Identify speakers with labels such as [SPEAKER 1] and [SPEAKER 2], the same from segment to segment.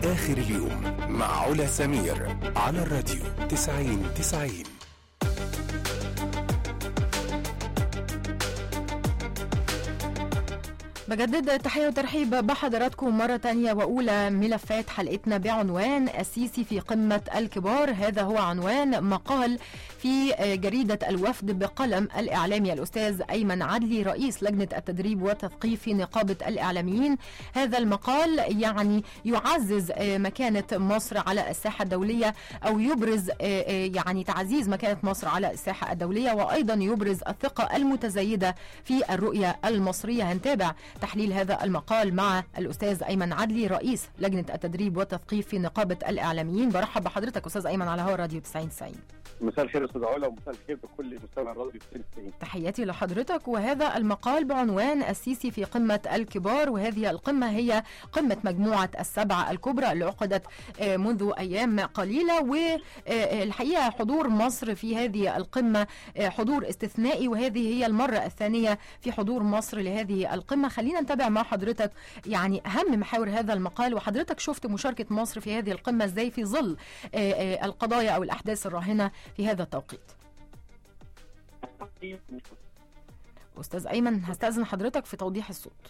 [SPEAKER 1] آخر اليوم مع علا سمير على الراديو 90 90
[SPEAKER 2] بجدد التحية والترحيب بحضراتكم مرة تانية وأولى ملفات حلقتنا بعنوان السيسي في قمة الكبار هذا هو عنوان مقال في جريدة الوفد بقلم الإعلامي الأستاذ أيمن عدلي رئيس لجنة التدريب والتثقيف في نقابة الإعلاميين هذا المقال يعني يعزز مكانة مصر على الساحة الدولية أو يبرز يعني تعزيز مكانة مصر على الساحة الدولية وأيضا يبرز الثقة المتزايدة في الرؤية المصرية هنتابع تحليل هذا المقال مع الأستاذ أيمن عدلي رئيس لجنة التدريب والتثقيف في نقابة الإعلاميين برحب بحضرتك أستاذ أيمن على هوا راديو 90 90
[SPEAKER 3] مساء الخير استاذ علا ومساء الخير بكل مستمع الراديو 90
[SPEAKER 2] تحياتي لحضرتك وهذا المقال بعنوان السيسي في قمة الكبار وهذه القمة هي قمة مجموعة السبعة الكبرى اللي عقدت منذ أيام قليلة والحقيقة حضور مصر في هذه القمة حضور استثنائي وهذه هي المرة الثانية في حضور مصر لهذه القمة خلينا نتابع مع حضرتك يعني أهم محاور هذا المقال وحضرتك شفت مشاركة مصر في هذه القمة ازاي في ظل القضايا أو الأحداث الراهنة في هذا التوقيت أستاذ أيمن هستأذن حضرتك في توضيح الصوت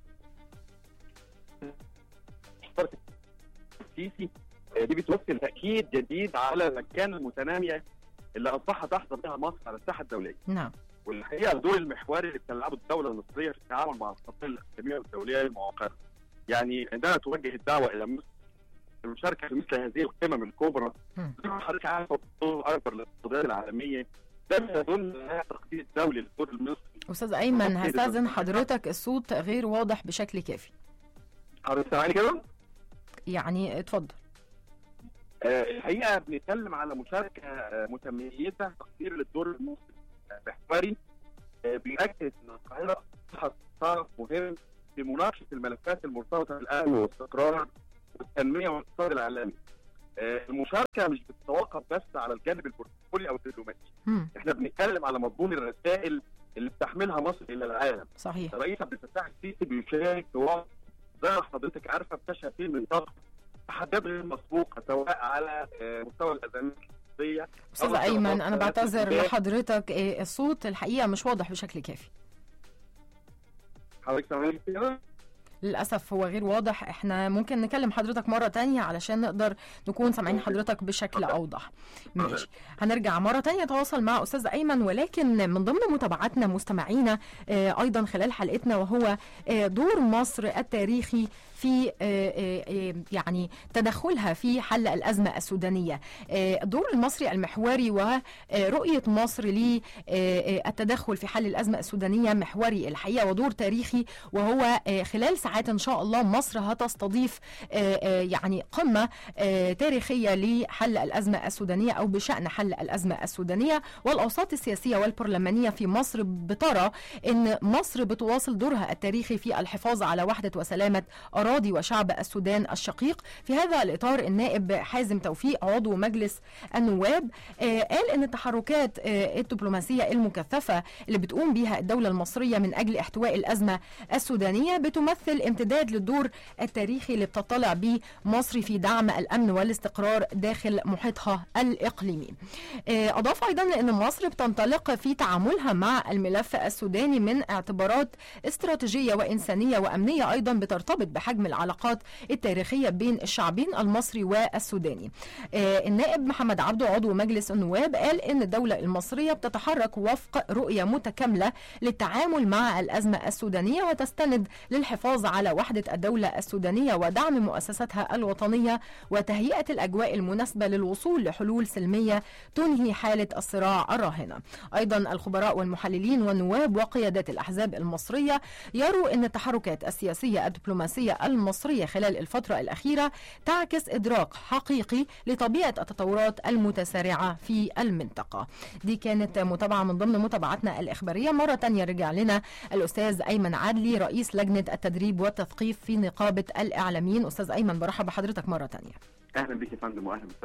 [SPEAKER 3] السيسي دي بتمثل تأكيد جديد على المكانة المتنامية اللي أصبحت تحظى بها مصر على الساحة الدولية.
[SPEAKER 2] نعم
[SPEAKER 3] والحقيقة الدور المحوري اللي بتلعبه الدولة المصرية في التعامل مع القضايا الإقليمية والدولية المعقدة. يعني عندما توجه الدعوة إلى مصر المشاركة في مثل هذه القمم الكبرى زي ما حضرتك عارفة الدور أكبر للقضايا العالمية ده يدل على تخطيط دولي للدور المصري.
[SPEAKER 2] أستاذ أيمن هستأذن حضرتك الصوت غير واضح بشكل كافي.
[SPEAKER 3] حضرتك سامعني كده؟
[SPEAKER 2] يعني اتفضل.
[SPEAKER 3] الحقيقه بنتكلم على مشاركه متميزه تقدير للدور المصري المحوري بيأكد ان القاهره اصبحت طرف مهم في مناقشه الملفات المرتبطه بالامن والاستقرار والتنميه والاقتصاد العالمي. المشاركه مش بتتوقف بس على الجانب البروتوكولي او الدبلوماسي. احنا بنتكلم على مضمون الرسائل اللي بتحملها مصر الى العالم.
[SPEAKER 2] صحيح.
[SPEAKER 3] الرئيس عبد الفتاح السيسي بيشارك في وقت زي ما حضرتك عارفه بتشهد فيه من ضغط تحديات غير مسبوقه سواء على مستوى الازمات الاقتصاديه
[SPEAKER 2] استاذ ايمن انا بعتذر لحضرتك الصوت الحقيقه مش واضح بشكل كافي
[SPEAKER 3] حضرتك سامعني كده؟
[SPEAKER 2] للأسف هو غير واضح احنا ممكن نكلم حضرتك مرة تانية علشان نقدر نكون سامعين حضرتك بشكل أوضح ماشي هنرجع مرة تانية نتواصل مع أستاذ أيمن ولكن من ضمن متابعتنا مستمعينا آه أيضا خلال حلقتنا وهو آه دور مصر التاريخي في يعني تدخلها في حل الأزمة السودانية الدور المصري المحوري ورؤية مصر للتدخل في حل الأزمة السودانية محوري الحقيقة ودور تاريخي وهو خلال ساعات إن شاء الله مصر هتستضيف يعني قمة تاريخية لحل الأزمة السودانية أو بشأن حل الأزمة السودانية والأوساط السياسية والبرلمانية في مصر بترى أن مصر بتواصل دورها التاريخي في الحفاظ على وحدة وسلامة أراضي وشعب السودان الشقيق في هذا الإطار النائب حازم توفيق عضو مجلس النواب آه قال أن التحركات آه الدبلوماسية المكثفة اللي بتقوم بها الدولة المصرية من أجل احتواء الأزمة السودانية بتمثل امتداد للدور التاريخي اللي بتطلع به مصر في دعم الأمن والاستقرار داخل محيطها الإقليمي آه أضاف أيضا أن مصر بتنطلق في تعاملها مع الملف السوداني من اعتبارات استراتيجية وإنسانية وأمنية أيضا بترتبط بحجم العلاقات التاريخية بين الشعبين المصري والسوداني آه النائب محمد عبده عضو مجلس النواب قال ان الدولة المصرية بتتحرك وفق رؤية متكاملة للتعامل مع الأزمة السودانية وتستند للحفاظ على وحدة الدولة السودانية ودعم مؤسساتها الوطنية وتهيئة الأجواء المناسبة للوصول لحلول سلمية تنهي حالة الصراع الراهنة أيضا الخبراء والمحللين والنواب وقيادات الأحزاب المصرية يروا أن التحركات السياسية الدبلوماسية المصرية خلال الفترة الأخيرة تعكس إدراك حقيقي لطبيعة التطورات المتسارعة في المنطقة دي كانت متابعة من ضمن متابعتنا الإخبارية مرة تانية رجع لنا الأستاذ أيمن عدلي رئيس لجنة التدريب والتثقيف في نقابة الإعلاميين أستاذ أيمن برحب بحضرتك مرة تانية
[SPEAKER 3] أهلا بك يا فندم وأهلا بك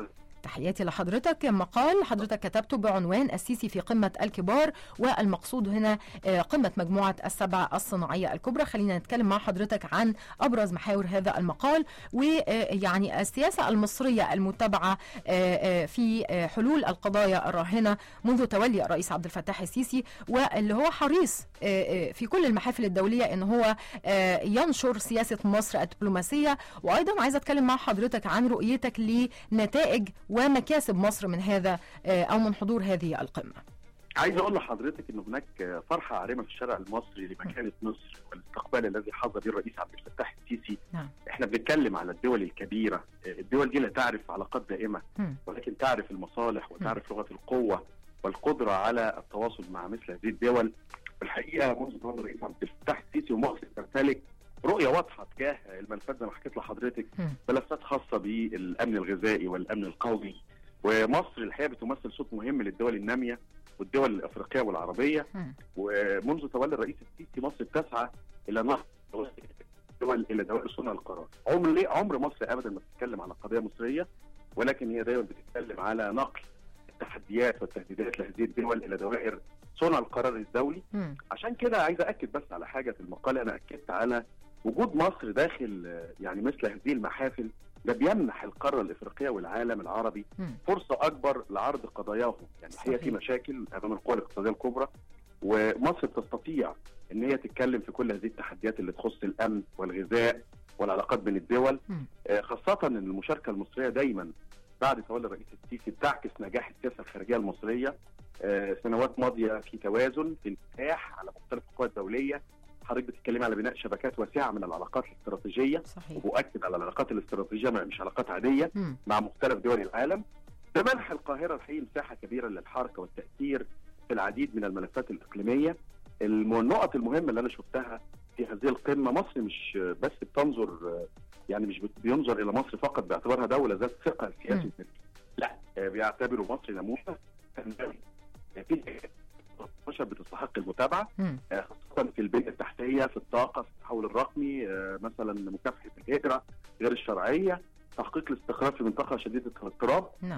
[SPEAKER 2] تحياتي لحضرتك مقال حضرتك كتبته بعنوان السيسي في قمة الكبار والمقصود هنا آه، قمة مجموعة السبع الصناعية الكبرى خلينا نتكلم مع حضرتك عن أبرز محاور هذا المقال ويعني السياسة المصرية المتبعة آه، آه، في آه، حلول القضايا الراهنة منذ تولي الرئيس عبد الفتاح السيسي واللي هو حريص آه، آه، في كل المحافل الدولية ان هو آه، ينشر سياسة مصر الدبلوماسية وايضا عايزة اتكلم مع حضرتك عن رؤيتك لنتائج ومكاسب مصر من هذا آه، او من حضور هذه القمة
[SPEAKER 3] عايز اقول لحضرتك ان هناك فرحه عارمه في الشارع المصري لمكانه مصر والاستقبال الذي حظى به الرئيس عبد الفتاح السيسي
[SPEAKER 2] نعم.
[SPEAKER 3] احنا بنتكلم على الدول الكبيره الدول دي لا تعرف علاقات دائمه
[SPEAKER 2] مم.
[SPEAKER 3] ولكن تعرف المصالح وتعرف لغه القوه والقدره على التواصل مع مثل هذه الدول والحقيقه منذ تولي الرئيس عبد الفتاح السيسي ومصر تمتلك رؤيه واضحه تجاه الملفات زي ما حكيت لحضرتك
[SPEAKER 2] مم.
[SPEAKER 3] ملفات خاصه بالامن الغذائي والامن القومي ومصر الحقيقه بتمثل صوت مهم للدول الناميه والدول الافريقيه والعربيه
[SPEAKER 2] مم.
[SPEAKER 3] ومنذ تولي الرئيس السيسي مصر تسعى الى نقل دول الى دوائر صنع القرار. عمر ليه عمر مصر ابدا ما بتتكلم على قضيه مصريه ولكن هي دايما بتتكلم على نقل التحديات والتهديدات لهذه الدول الى دوائر صنع القرار الدولي
[SPEAKER 2] مم.
[SPEAKER 3] عشان كده عايز اكد بس على حاجه في المقال انا اكدت على وجود مصر داخل آه، يعني مثل هذه المحافل ده بيمنح القاره الافريقيه والعالم العربي
[SPEAKER 2] مم.
[SPEAKER 3] فرصه اكبر لعرض قضاياهم يعني هي في
[SPEAKER 2] صحيح.
[SPEAKER 3] مشاكل امام القوى الاقتصاديه الكبرى ومصر تستطيع ان هي تتكلم في كل هذه التحديات اللي تخص الامن والغذاء والعلاقات بين الدول
[SPEAKER 2] مم.
[SPEAKER 3] آه، خاصه ان المشاركه المصريه دايما بعد تولي الرئيس السيسي بتعكس نجاح السياسه الخارجيه المصريه آه، سنوات ماضيه في توازن في انفتاح على مختلف القوى الدوليه حضرتك بتتكلمي على بناء شبكات واسعه من العلاقات الاستراتيجيه
[SPEAKER 2] صحيح
[SPEAKER 3] وبؤكد على العلاقات الاستراتيجيه مش علاقات عاديه
[SPEAKER 2] مم.
[SPEAKER 3] مع مختلف دول العالم ده منح القاهره الحقيقه مساحه كبيره للحركه والتاثير في العديد من الملفات الاقليميه الم- النقط المهمه اللي انا شفتها في هذه القمه مصر مش بس بتنظر يعني مش بت- بينظر الى مصر فقط باعتبارها دوله ذات ثقه
[SPEAKER 2] مم.
[SPEAKER 3] سياسي لا بيعتبروا مصر نموذج تنبغي في مصر بتستحق المتابعه
[SPEAKER 2] مم.
[SPEAKER 3] آه، خاصه في البنيه التحتيه في الطاقه في التحول الرقمي آه، مثلا مكافحه الهجره غير الشرعيه تحقيق الاستقرار في منطقه شديده الاضطراب
[SPEAKER 2] نعم